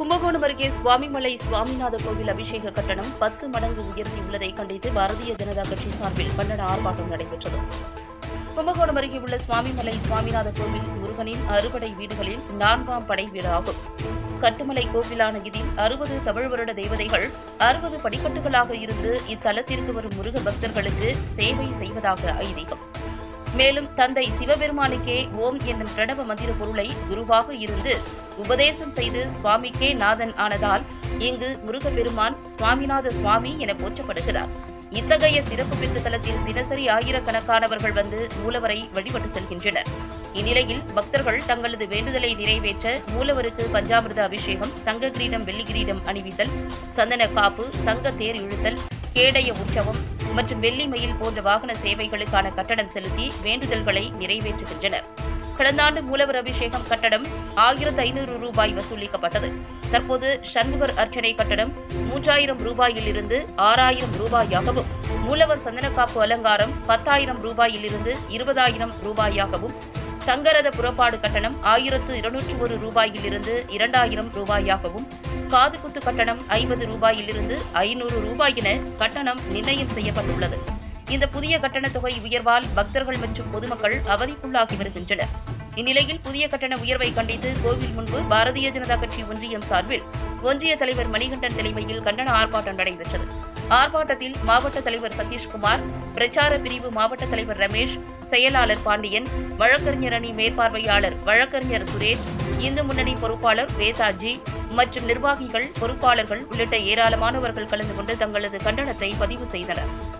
கும்பகோணம் அருகே சுவாமிமலை சுவாமிநாத கோவில் அபிஷேக கட்டணம் பத்து மடங்கு உயர்த்தியுள்ளதை கண்டித்து பாரதிய ஜனதா கட்சி சார்பில் கண்டன ஆர்ப்பாட்டம் நடைபெற்றது கும்பகோணம் அருகே உள்ள சுவாமிமலை சுவாமிநாத கோவில் முருகனின் அறுபடை வீடுகளில் நான்காம் படை வீடாகும் கட்டுமலை கோவிலான இதில் அறுபது தமிழ் வருட தேவதைகள் அறுபது படிக்கட்டுகளாக இருந்து இத்தலத்திற்கு வரும் முருக பக்தர்களுக்கு சேவை செய்வதாக ஐதீகம் மேலும் தந்தை சிவபெருமானுக்கே ஓம் என்னும் பிரணவ மந்திர பொருளை குருவாக இருந்து உபதேசம் செய்து சுவாமிக்கே நாதன் ஆனதால் இங்கு முருகப்பெருமான் சுவாமிநாத சுவாமி என போற்றப்படுகிறார் இத்தகைய சிறப்பு பெற்ற தலத்தில் தினசரி ஆயிரக்கணக்கானவர்கள் வந்து மூலவரை வழிபட்டு செல்கின்றனர் இந்நிலையில் பக்தர்கள் தங்களது வேண்டுதலை நிறைவேற்ற மூலவருக்கு பஞ்சாமிர்த அபிஷேகம் தங்க கிரீடம் வெள்ளி கிரீடம் அணிவித்தல் சந்தன காப்பு தங்க தேர் இழுத்தல் கேடய உற்சவம் மற்றும் வெள்ளி மயில் போன்ற வாகன சேவைகளுக்கான கட்டணம் செலுத்தி வேண்டுதல்களை நிறைவேற்றுகின்றனர் கடந்த ஆண்டு மூலவர் அபிஷேகம் கட்டணம் ஆயிரத்து ஐநூறு ரூபாய் வசூலிக்கப்பட்டது தற்போது சண்முகர் அர்ச்சனை கட்டணம் மூன்றாயிரம் ரூபாயிலிருந்து ஆறாயிரம் ரூபாயாகவும் மூலவர் சந்தனக்காப்பு அலங்காரம் பத்தாயிரம் ரூபாயிலிருந்து இருபதாயிரம் ரூபாயாகவும் தங்கரத புறப்பாடு கட்டணம் ஆயிரத்து இருநூற்று ஒரு ரூபாயிலிருந்து இரண்டாயிரம் ரூபாயாகவும் காதுகுத்து கட்டணம் ஐம்பது ரூபாயிலிருந்து ஐநூறு ரூபாய் என கட்டணம் நிர்ணயம் செய்யப்பட்டுள்ளது இந்த புதிய கட்டண தொகை உயர்வால் பக்தர்கள் மற்றும் பொதுமக்கள் அவதிக்குள்ளாகி வருகின்றனர் இந்நிலையில் புதிய கட்டண உயர்வை கண்டித்து கோவில் முன்பு பாரதிய ஜனதா கட்சி ஒன்றியம் சார்பில் ஒன்றிய தலைவர் மணிகண்டன் தலைமையில் கண்டன ஆர்ப்பாட்டம் நடைபெற்றது ஆர்ப்பாட்டத்தில் மாவட்ட தலைவர் சதீஷ்குமார் பிரச்சார பிரிவு மாவட்ட தலைவர் ரமேஷ் செயலாளர் பாண்டியன் வழக்கறிஞர் அணி மேற்பார்வையாளர் வழக்கறிஞர் சுரேஷ் இந்து முன்னணி பொறுப்பாளர் வேதாஜி மற்றும் நிர்வாகிகள் பொறுப்பாளர்கள் உள்ளிட்ட ஏராளமானவர்கள் கலந்து கொண்டு தங்களது கண்டனத்தை பதிவு செய்தனர்